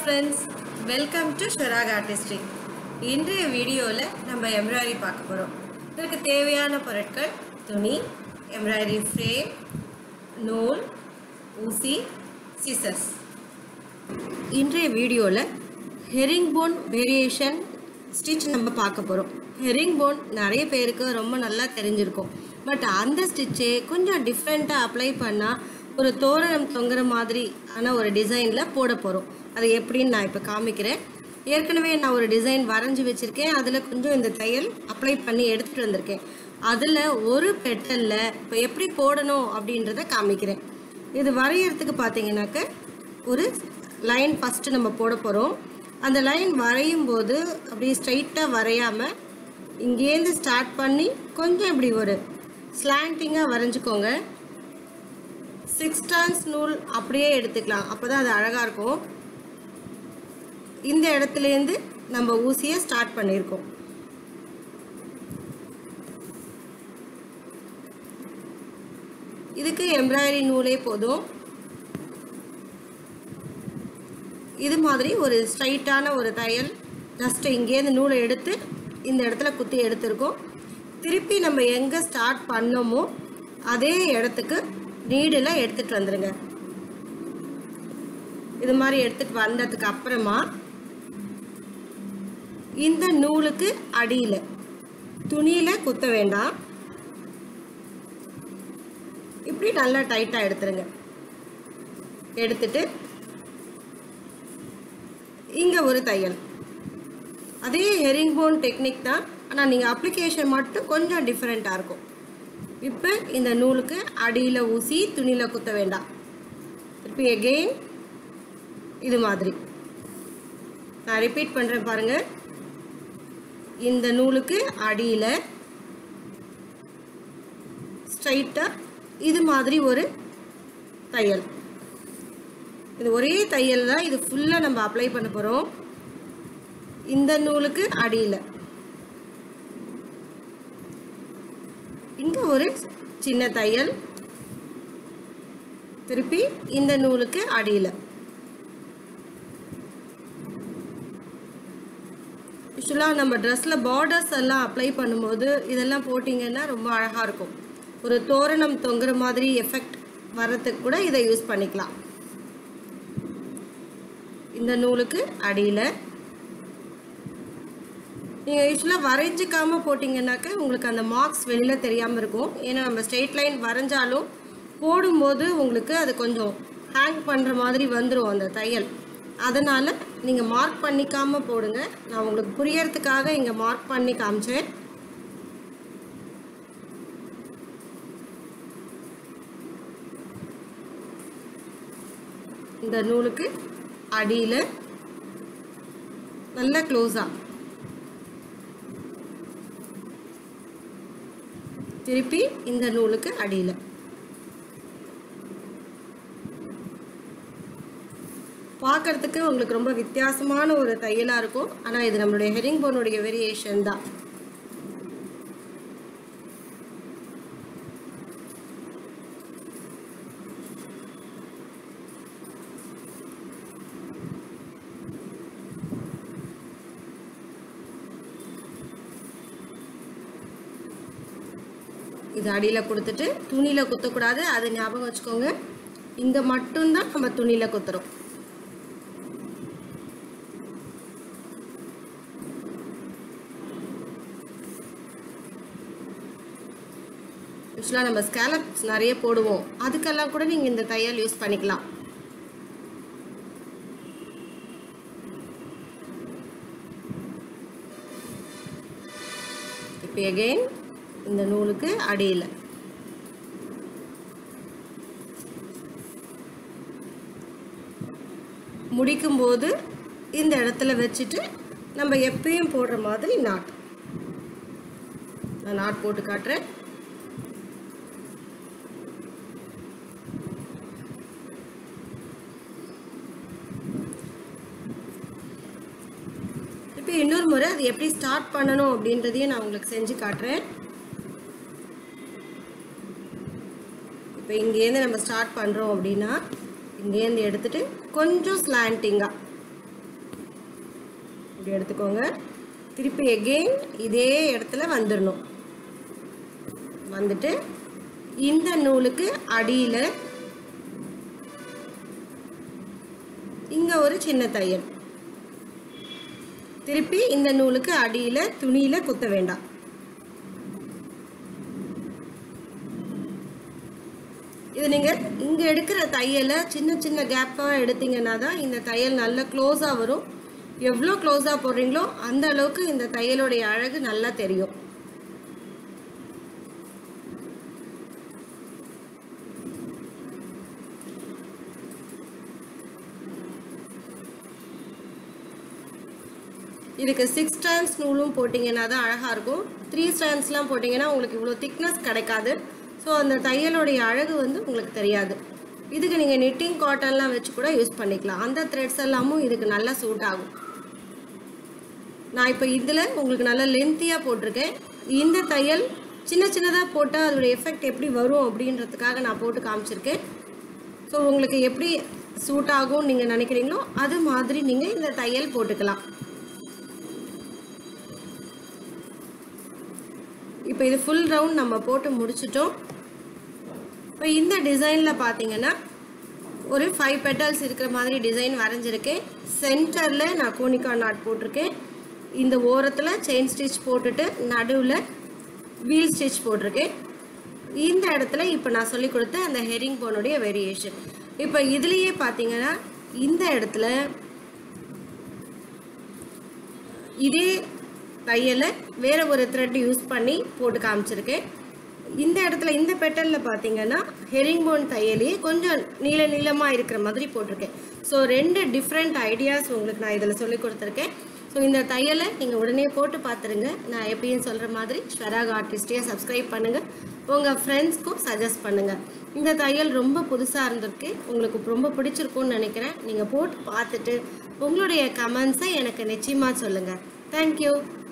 friends welcome to ஷராக் artistry இன்றைய வீடியோவில் நம்ம எம்ப்ராய்டரி பார்க்க போகிறோம் இதற்கு தேவையான பொருட்கள் துணி எம்ப்ராய்டரி ஃப்ரேம் நூல் ஊசி சிசர்ஸ் இன்றைய வீடியோவில் ஹெரிங் போன் வேரியேஷன் ஸ்டிச் நம்ம பார்க்க போகிறோம் ஹெரிங் போன் நிறைய பேருக்கு ரொம்ப நல்லா தெரிஞ்சிருக்கும் பட் அந்த ஸ்டிச்சே கொஞ்சம் டிஃப்ரெண்ட்டாக அப்ளை பண்ணால் ஒரு தோரணம் தொங்குற மாதிரி ஆன ஒரு டிசைனில் போட போகிறோம் அது எப்படின்னு நான் இப்போ காமிக்கிறேன் ஏற்கனவே நான் ஒரு டிசைன் வரைஞ்சி வச்சுருக்கேன் அதில் கொஞ்சம் இந்த தையல் அப்ளை பண்ணி எடுத்துகிட்டு வந்திருக்கேன் அதில் ஒரு பெட்டலில் இப்போ எப்படி போடணும் அப்படின்றத காமிக்கிறேன் இது வரையறதுக்கு பார்த்தீங்கன்னாக்க ஒரு லைன் ஃபஸ்ட்டு நம்ம போட போகிறோம் அந்த லைன் வரையும் போது அப்படியே ஸ்ட்ரைட்டாக வரையாமல் இங்கேருந்து ஸ்டார்ட் பண்ணி கொஞ்சம் இப்படி ஒரு ஸ்லாண்டிங்காக வரைஞ்சிக்கோங்க சிக்ஸ் டான்ஸ் நூல் அப்படியே எடுத்துக்கலாம் அப்போ தான் அது அழகாக இருக்கும் இந்த இடத்துலேருந்து நம்ம ஊசியை ஸ்டார்ட் பண்ணியிருக்கோம் இதுக்கு எம்ப்ராய்டரி நூலே போதும் இது மாதிரி ஒரு ஸ்ட்ரைட்டான ஒரு தையல் ஜஸ்ட் இங்கேருந்து நூலை எடுத்து இந்த இடத்துல குத்தி எடுத்திருக்கோம் திருப்பி நம்ம எங்கே ஸ்டார்ட் பண்ணோமோ அதே இடத்துக்கு நீடில் எடுத்துகிட்டு வந்துடுங்க இது மாதிரி எடுத்துகிட்டு வந்ததுக்கு அப்புறமா இந்த நூலுக்கு அடியில் துணியில் குத்த வேண்டாம் இப்படி நல்லா டைட்டாக எடுத்துருங்க எடுத்துட்டு இங்கே ஒரு தையல் அதே ஹெரிங் போன் டெக்னிக் தான் ஆனால் நீங்கள் அப்ளிகேஷன் மட்டும் கொஞ்சம் டிஃப்ரெண்ட்டாக இருக்கும் இப்போ இந்த நூலுக்கு அடியில் ஊசி துணியில் குத்த வேண்டாம் திருப்பி எகெயின் இது மாதிரி நான் ரிப்பீட் பண்ணுறேன் பாருங்கள் இந்த நூலுக்கு அடியில் ஸ்ட்ரைட்டாக இது மாதிரி ஒரு தையல் இது ஒரே தையல் தான் இது ஃபுல்லாக நம்ம அப்ளை பண்ண போகிறோம் இந்த நூலுக்கு அடியில் இங்கே ஒரு சின்ன தையல் திருப்பி இந்த நூலுக்கு அடியில் யூஸ்வலாக நம்ம ட்ரெஸ்ஸில் பார்டர்ஸ் எல்லாம் அப்ளை பண்ணும்போது இதெல்லாம் போட்டிங்கன்னா ரொம்ப அழகாக இருக்கும் ஒரு தோரணம் தொங்குற மாதிரி எஃபெக்ட் வர்றதுக்கு கூட இதை யூஸ் பண்ணிக்கலாம் இந்த நூலுக்கு அடியில் நீங்கள் யூஸ்வலாக வரைஞ்சிக்காமல் போட்டிங்கன்னாக்க உங்களுக்கு அந்த மார்க்ஸ் வெளியில் தெரியாமல் இருக்கும் ஏன்னா நம்ம ஸ்ட்ரெயிட் லைன் வரைஞ்சாலும் போடும்போது உங்களுக்கு அது கொஞ்சம் ஹேங் பண்ணுற மாதிரி வந்துடும் அந்த தையல் அதனால் நீங்கள் மார்க் பண்ணிக்காமல் போடுங்க நான் உங்களுக்கு புரியறதுக்காக இங்கே மார்க் பண்ணி காமிச்சேன் இந்த நூலுக்கு அடியில் நல்லா க்ளோஸாக திருப்பி இந்த நூலுக்கு அடியில் பார்க்கறதுக்கு உங்களுக்கு ரொம்ப வித்தியாசமான ஒரு தையலாக இருக்கும் ஆனால் இது நம்மளுடைய ஹெரிங் போனுடைய வேரியேஷன் தான் இது அடியில் கொடுத்துட்டு துணியில் குத்தக்கூடாது அது ஞாபகம் வச்சுக்கோங்க இங்கே மட்டும்தான் நம்ம துணியில் குத்துறோம் யூஸ்வலாக நம்ம ஸ்கேலப்ஸ் நிறைய போடுவோம் அதுக்கெல்லாம் கூட நீங்கள் இந்த தையல் யூஸ் பண்ணிக்கலாம் இப்போ எகெயின் இந்த நூலுக்கு அடியில் முடிக்கும்போது இந்த இடத்துல வச்சுட்டு நம்ம எப்பயும் போடுற மாதிரி நாட் நான் நாட் போட்டு காட்டுறேன் இப்போ இன்னொரு முறை அது எப்படி ஸ்டார்ட் பண்ணணும் அப்படின்றதையும் நான் உங்களுக்கு செஞ்சு காட்டுறேன் இப்போ இங்கேருந்து நம்ம ஸ்டார்ட் பண்ணுறோம் அப்படின்னா இங்கேருந்து எடுத்துட்டு கொஞ்சம் ஸ்லாண்டிங்காக இப்படி எடுத்துக்கோங்க திருப்பி எகெயின் இதே இடத்துல வந்துடணும் வந்துட்டு இந்த நூலுக்கு அடியில் இங்கே ஒரு சின்ன தையல் திருப்பி இந்த நூலுக்கு அடியில் துணியில் குத்த வேண்டாம் இது நீங்கள் இங்கே எடுக்கிற தையலை சின்ன சின்ன கேப்பாக எடுத்தீங்கன்னா தான் இந்த தையல் நல்ல க்ளோஸாக வரும் எவ்வளோ க்ளோஸாக போடுறீங்களோ அந்த அளவுக்கு இந்த தையலுடைய அழகு நல்லா தெரியும் இதுக்கு சிக்ஸ் ஸ்டான்ஸ் நூலும் போட்டிங்கன்னா தான் அழகாக இருக்கும் த்ரீ ஸ்டான்ஸ்லாம் போட்டிங்கன்னா உங்களுக்கு இவ்வளோ திக்னஸ் கிடைக்காது ஸோ அந்த தையலோடைய அழகு வந்து உங்களுக்கு தெரியாது இதுக்கு நீங்கள் நிட்டிங் காட்டன்லாம் வச்சு கூட யூஸ் பண்ணிக்கலாம் அந்த த்ரெட்ஸ் எல்லாமும் இதுக்கு நல்லா சூட் ஆகும் நான் இப்போ இதில் உங்களுக்கு நல்லா லென்த்தியாக போட்டிருக்கேன் இந்த தையல் சின்ன சின்னதாக போட்டால் அதோடைய எஃபெக்ட் எப்படி வரும் அப்படின்றதுக்காக நான் போட்டு காமிச்சிருக்கேன் ஸோ உங்களுக்கு எப்படி சூட் ஆகும்னு நீங்கள் நினைக்கிறீங்களோ அது மாதிரி நீங்கள் இந்த தையல் போட்டுக்கலாம் இப்போ இது ஃபுல் ரவுண்ட் நம்ம போட்டு முடிச்சிட்டோம் இப்போ இந்த டிசைனில் பார்த்தீங்கன்னா ஒரு ஃபைவ் பெட்டல்ஸ் இருக்கிற மாதிரி டிசைன் வரைஞ்சிருக்கேன் சென்டரில் நான் கோனிக்கா நாட் போட்டிருக்கேன் இந்த ஓரத்தில் செயின் ஸ்டிச் போட்டுட்டு நடுவில் வீல் ஸ்டிச் போட்டிருக்கேன் இந்த இடத்துல இப்போ நான் சொல்லி கொடுத்த அந்த ஹெரிங் போனுடைய வேரியேஷன் இப்போ இதுலேயே பார்த்தீங்கன்னா இந்த இடத்துல இதே தையலை வேற ஒரு த்ரெட் யூஸ் பண்ணி போட்டு காமிச்சிருக்கேன் இந்த இடத்துல இந்த பெட்டலில் பார்த்தீங்கன்னா ஹெரிங் போன் தையலையே கொஞ்சம் நீள நீளமாக இருக்கிற மாதிரி போட்டிருக்கேன் ஸோ ரெண்டு டிஃப்ரெண்ட் ஐடியாஸ் உங்களுக்கு நான் இதில் சொல்லி கொடுத்துருக்கேன் ஸோ இந்த தையலை நீங்கள் உடனே போட்டு பார்த்துருங்க நான் எப்பயும் சொல்கிற மாதிரி ஸ்வராக் ஆர்டிஸ்டையே சப்ஸ்கிரைப் பண்ணுங்கள் உங்கள் ஃப்ரெண்ட்ஸ்க்கும் சஜஸ்ட் பண்ணுங்கள் இந்த தையல் ரொம்ப புதுசாக இருந்திருக்கு உங்களுக்கு ரொம்ப பிடிச்சிருக்கும்னு நினைக்கிறேன் நீங்கள் போட்டு பார்த்துட்டு உங்களுடைய கமெண்ட்ஸை எனக்கு நிச்சயமாக சொல்லுங்கள் தேங்க்யூ